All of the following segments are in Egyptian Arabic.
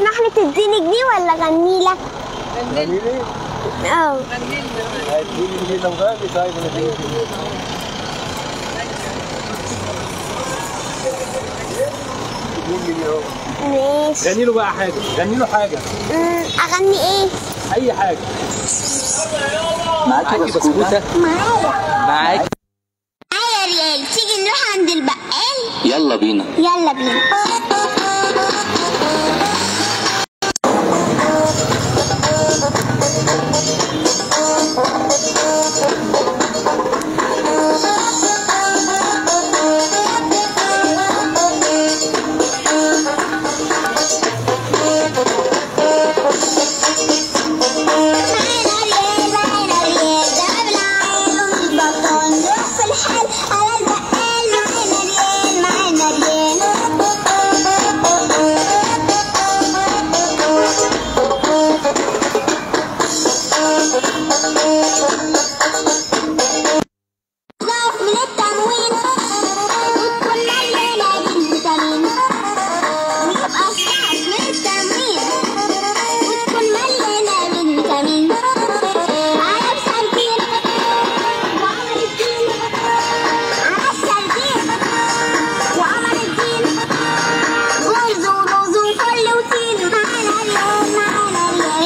تسمح لي تديني جنيه ولا غني لك غني لي اه غني لي هتجيلي جنيه لو غالي طيب انا اديني جنيه اديني جنيه اهو ماشي غني له بقى حاجه غني له حاجه أمم، اغني ايه اي حاجه معاكي بسكوتة معايا معاك معايا ريال تيجي نروح عند البقال يلا بينا يلا بينا معانا ريال معانا ريال جابنا عينهم البطل نروح في الحال على البقال معانا ريال معانا ريال نقف من التموين وتكون مليانة بالفيتامين ويبقى السقف من التموين وتكون مليانة بالفيتامين على بسنتين وعمل الدين على السردين وعمل الدين رز ورز وفل وتين معانا ريال معانا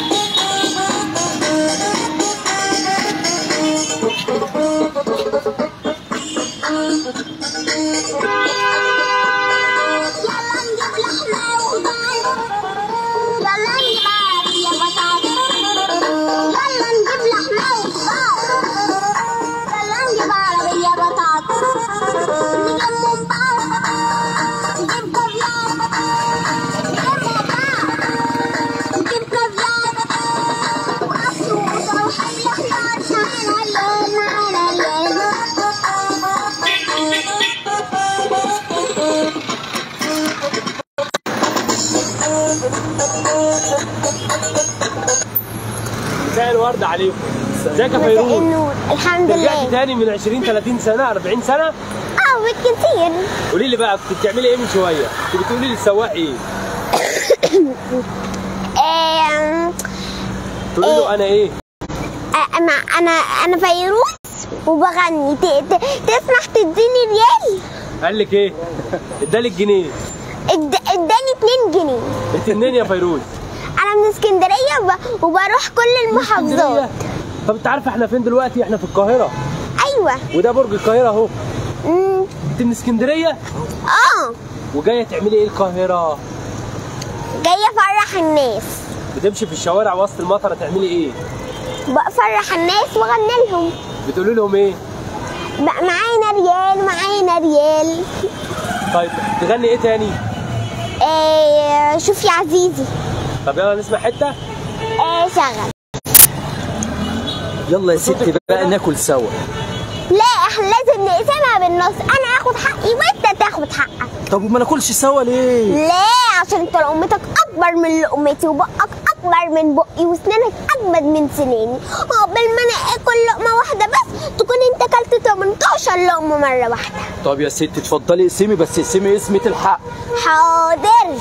يلا نجيب لحمة وخضار يلا نجيب عربية بطاطس يلا نجيب لحمة وخضار يلا نجيب عربية بطاطس نجيب ممبار نجيب كافيار نجيب ممبار نجيب كافيار وقصوصة وحل خضار معانا الليل معانا الليل مساء الورد عليكم ازيك يا مساء فيروز النور الحمد رجعتي لله تاني من 20 30 سنه 40 سنه اه بالكتير قولي لي بقى كنت بتعملي ايه من شويه كنت بتقولي للسواق ايه آم، تقولي له انا ايه آه، انا انا انا فيروز وبغني ت- ت- تسمح تديني ريال قال لك ايه ادالك جنيه اد- اداني 2 جنيه انت منين يا فيروز انا من اسكندريه وب- وبروح كل المحافظات اسكندرية؟ طب انت عارفه احنا فين دلوقتي احنا في القاهره ايوه وده برج القاهره اهو مم، انت من اسكندريه اه وجايه تعملي ايه القاهره جايه افرح الناس بتمشي في الشوارع وسط المطره تعملي ايه بفرح الناس واغني لهم بتقولي لهم ايه بقى معانا ريال معانا ريال طيب تغني ايه تاني آه شوف يا عزيزي طب يلا نسمع حته آه شغل يلا يا ستي بقى ناكل سوا لا احنا لازم نقسمها بالنص انا اخد حقي وانت تاخد حقك طب وما ناكلش سوا ليه لا عشان انت لقمتك اكبر من لقمتي وبقك اكبر من بقي وسنانك اجمد من سناني عقبال ما انا اكل لقمه واحده بس تكون انت اكلت 18 لقمه مره واحده طب يا ستي اتفضلي اقسمي بس اقسمي اسمة الحق حاضر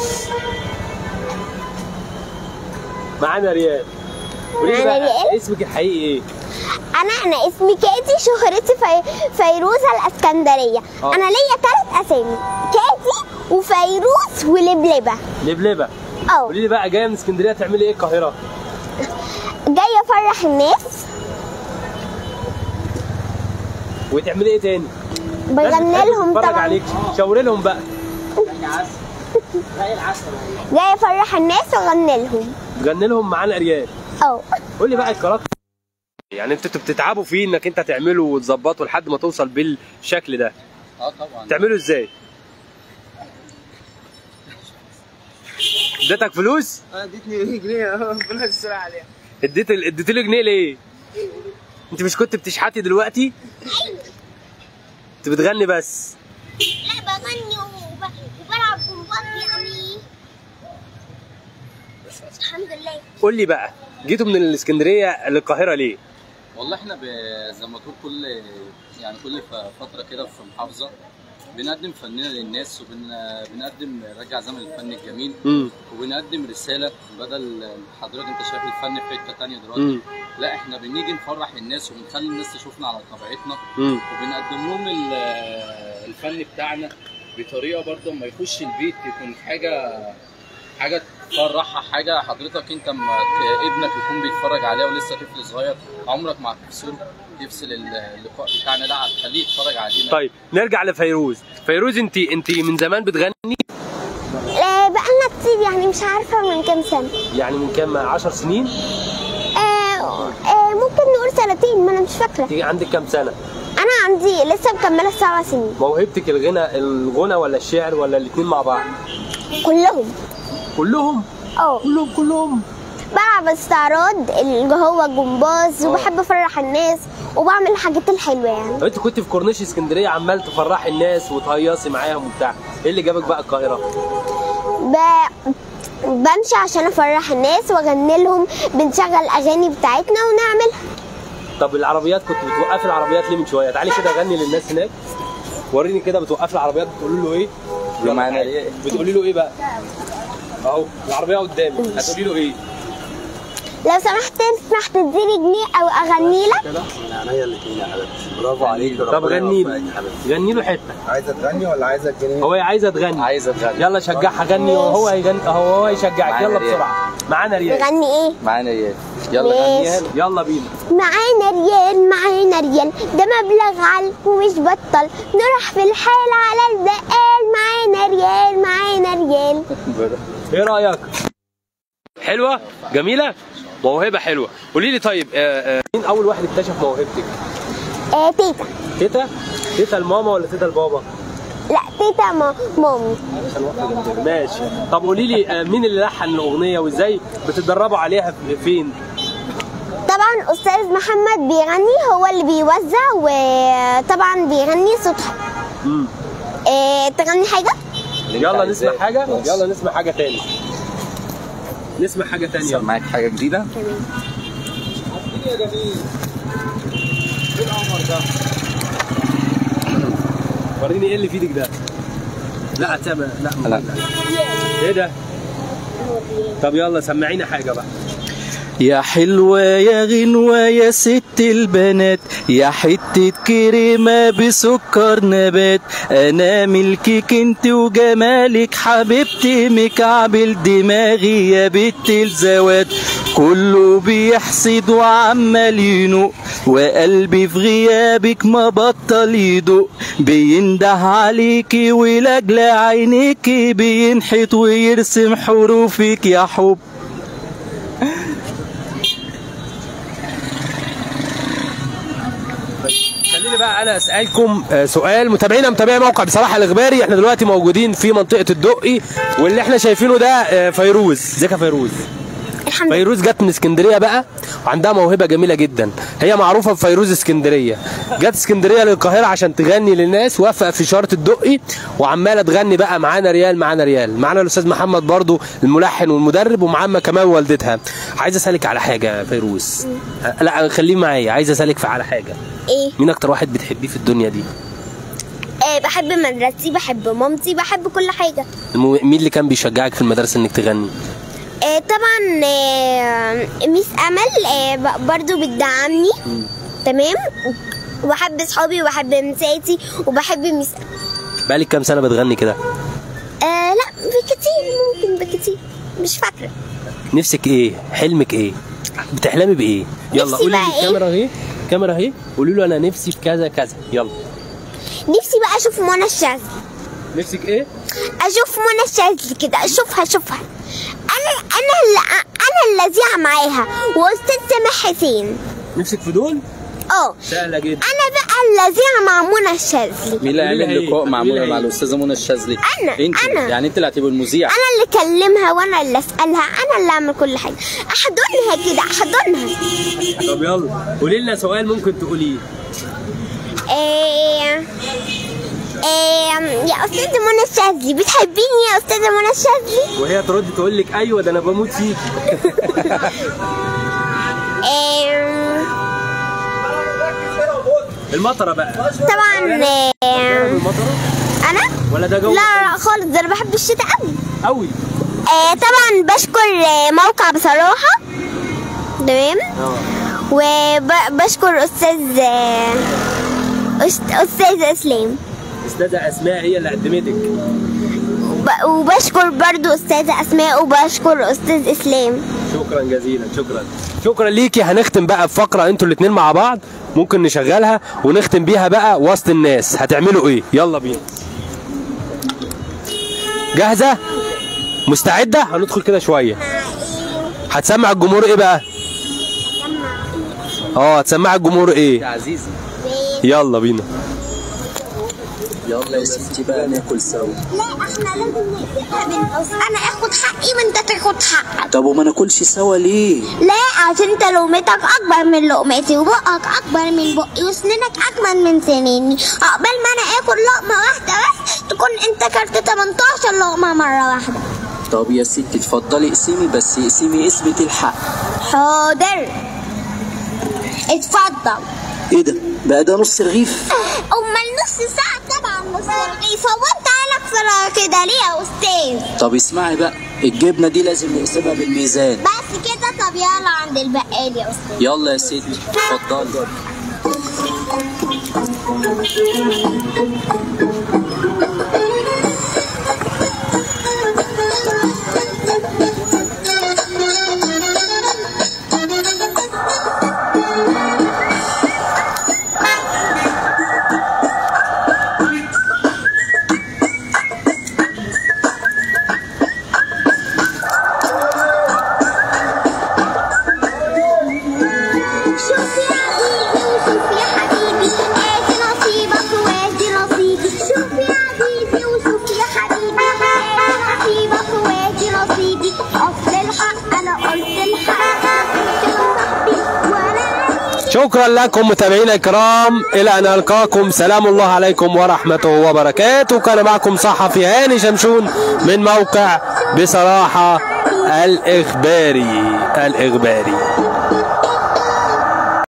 معانا ريال قولي لي معانا بقى ريال؟ اسمك الحقيقي ايه انا انا اسمي كاتي شهرتي في فيروزه الاسكندريه آه. انا ليا ثلاث اسامي كاتي وفيروز ولبلبه لبلبه اه قولي لي بقى جايه من اسكندريه تعملي ايه القاهره جايه افرح الناس وتعملي ايه تاني بغني لهم اتفرج طبعا عليك شاوري لهم بقى جايه افرح الناس واغني لهم تغني لهم معانا ريال اه قول لي بقى الكاركتر يعني انتوا انتوا بتتعبوا فيه انك انت تعمله وتظبطه لحد ما توصل بالشكل ده اه طبعا تعمله ازاي اديتك فلوس اديتني جنيه اهو ربنا يستر عليها اديت اديت له جنيه ليه انت مش كنت بتشحتي دلوقتي انت بتغني بس لا بغني وب... وبلعب جمباز يعني الحمد لله قول لي بقى جيتوا من الاسكندريه للقاهره ليه والله احنا ب... زي ما تقول كل يعني كل ف- فترة كده في محافظة بنقدم فننا للناس وبنقدم نرجع زمن الفن الجميل امم وبنقدم رساله بدل حضرتك انت شايف الفن في حته تانية دلوقتي امم لا احنا بنيجي نفرح الناس وبنخلي الناس تشوفنا على طبيعتنا امم وبنقدم لهم ال- الفن بتاعنا بطريقه برضه اما يخش البيت يكون حاجه حاجه تفرحها حاجه حضرتك انت اما ت- ابنك يكون بيتفرج عليها ولسه طفل صغير عمرك ما هتفصله يفصل ال- اللقاء بتاعنا لا هتخليه يتفرج علينا طيب نرجع لفيروز فيروز انت انت من زمان بتغني آه بقالنا كتير يعني مش عارفة من كام سنة يعني من كام 10 سنين آه آه ممكن نقول سنتين ما أنا مش فاكرة انت عندك كام سنه أنا عندي لسه مكملة سبع سنين موهبتك الغنى الغنى ولا الشعر ولا الاثنين مع بعض كلهم كلهم اه كلهم كلهم بلعب استعراض اللي هو جمباز آه. وبحب افرح الناس وبعمل الحاجات الحلوه يعني طب انت كنت في كورنيش اسكندريه عمال تفرحي الناس وتهيصي معاهم وبتاع ايه اللي جابك بقى القاهره ب... بمشي عشان افرح الناس واغني لهم بنشغل اغاني بتاعتنا ونعملها طب العربيات كنت بتوقفي العربيات ليه من شويه تعالي كده غني للناس هناك وريني كده بتوقفي العربيات بتقولي له ايه يا معانا تعالي. إيه؟ بتقولي له ايه بقى اهو العربيه قدامي هتقولي له ايه لو سمحت تسمح تديني جنيه او اغني لك كده عينيا الاثنين يا حبيبتي برافو عليك طب غني له غني له حته عايزه تغني ولا عايزه تجني هو عايزه تغني عايزه تغني يلا شجعها غني وهو هيغني هو هو هيشجعك معانا يلا ريال. بسرعه معانا ريال نغني ايه معانا ايه يلا ماشي. غنيها له. يلا بينا معانا ريال معانا ريال ده مبلغ عال ومش بطل نروح في الحال على البقال معانا ريال معانا ريال ايه رايك حلوه جميله موهبه حلوه قولي لي طيب آه، آه، مين اول واحد اكتشف موهبتك آه تيتا تيتا تيتا الماما ولا تيتا البابا لا تيتا ما مامي ماشي طب قولي لي آه، مين اللي لحن الاغنيه وازاي بتتدربوا عليها في- فين طبعا استاذ محمد بيغني هو اللي بيوزع وطبعا بيغني صوت حلو. امم آه تغني حاجه يلا نسمع عايزاه. حاجه ماشي. يلا نسمع حاجه تاني نسمع حاجه تانية معاك حاجه جديده يا جميل ايه القمر ده وريني ايه اللي في ايدك ده لا اتابع لا لا. ايه ده طب يلا سمعينا حاجه بقى يا حلوة يا غنوة يا ست البنات يا حتة كريمة بسكر نبات أنا ملكك انت وجمالك حبيبتي مكعبل دماغي يا بت الزوات كله بيحسد وعمال ينق وقلبي في غيابك ما بطل يدق بينده عليكي ولاجل عينيكي بينحت ويرسم حروفك يا حب خليني بقى انا اسالكم آه، سؤال متابعينا متابعي موقع بصراحه الاخباري احنا دلوقتي موجودين في منطقه الدقي واللي احنا شايفينه ده آه، فيروز ازيك يا فيروز الحمد لله فيروز جت من اسكندريه بقى وعندها موهبه جميله جدا هي معروفه بفيروز اسكندريه جت اسكندريه للقاهره عشان تغني للناس وافق في شارة الدقي وعماله تغني بقى معانا ريال معانا ريال معانا الاستاذ محمد برضو الملحن والمدرب ومعانا كمان والدتها عايز اسالك على حاجه يا فيروز أه، لا خليه معايا عايز اسالك في على حاجه ايه مين اكتر واحد بتحبيه في الدنيا دي آه بحب مدرستي بحب مامتي بحب كل حاجه المو- مين اللي كان بيشجعك في المدرسه انك تغني آه طبعا آه ميس امل آه ب- برضو بتدعمني تمام وبحب صحابي وبحب مساتي وبحب ميس بقالك كام سنه بتغني كده آه لا بكتير ممكن بكتير مش فاكره نفسك ايه حلمك ايه بتحلمي بايه يلا نفسي قولي بقى لي إيه؟ الكاميرا اهي الكاميرا اهي قولي له انا نفسي في كذا كذا يلا نفسي بقى اشوف منى الشاذلي نفسك ايه اشوف منى الشاذلي كده اشوفها اشوفها انا انا اللي انا اللذيعه معاها واستاذ سامح حسين نفسك في دول اه سهله جدا انا بقى اللذيعه مع منى الشاذلي مين اللي قولي لها عامل إيه؟ لقاء مع قولي لها منى مع إيه؟ الاستاذه منى الشاذلي أنا- انت أنا. يعني انت اللي هتبقى المذيع انا اللي اكلمها وانا اللي اسالها انا اللي اعمل كل حاجه احضنها كده احضنها طب يلا قولي لنا سؤال ممكن تقوليه إيه إيه يا استاذه منى الشاذلي بتحبيني يا استاذه منى الشاذلي وهي ترد تقول لك ايوه ده انا بموت فيك إيه المطره بقى طبعا إيه المطره انا ولا ده لا جو لا خالص ده انا بحب الشتاء قوي قوي آه طبعا بشكر آه، موقع بصراحه تمام اه وبشكر استاذ آه، أست- استاذ اسلام استاذه اسماء هي اللي قدمتك وب- وبشكر برضو استاذة اسماء وبشكر استاذ اسلام شكرا جزيلا شكرا شكرا ليكي هنختم بقى بفقره انتوا الاتنين مع بعض ممكن نشغلها ونختم بيها بقى وسط الناس هتعملوا ايه يلا بينا جاهزه مستعده هندخل كده شويه هتسمع الجمهور ايه بقى اه هتسمع الجمهور ايه يا عزيزي يلا بينا يلا يا ستي بقى ناكل سوا لا احنا لازم نقسمها بالنص انا اخد حقي وانت تاخد حقك طب وما ناكلش سوا ليه لا عشان انت لقمتك اكبر من لقمتي وبقك اكبر من بقي وسنينك اجمل من سنيني عقبال ما انا اكل لقمه واحده بس تكون انت كلت 18 لقمه مره واحده طب يا ستي اتفضلي اقسمي بس اقسمي قسمة الحق حاضر اتفضل ايه ده بقى ده نص رغيف امال نص ساعه طبعا نص رغيف هو انت عينك فرا كده ليه يا استاذ طب اسمعي بقى الجبنة دي لازم نقسمها بالميزان بس كده طب يلا عند البقال يا استاذ يلا يا ستي اتفضلي شوف يا عزيزي وشوف يا حبيبي ادي نصيبك وادي نصيبي شوف يا عزيزي وشوف يا حبيبي ادي نصيبك وادي نصيبي اصل الحق انا قلت الحق صاحبي وانا شكرا لكم متابعينا الكرام الى ان نلقاكم سلام الله عليكم ورحمته وبركاته كان معكم صحفي هاني شمشون من موقع بصراحه الاخباري الاخباري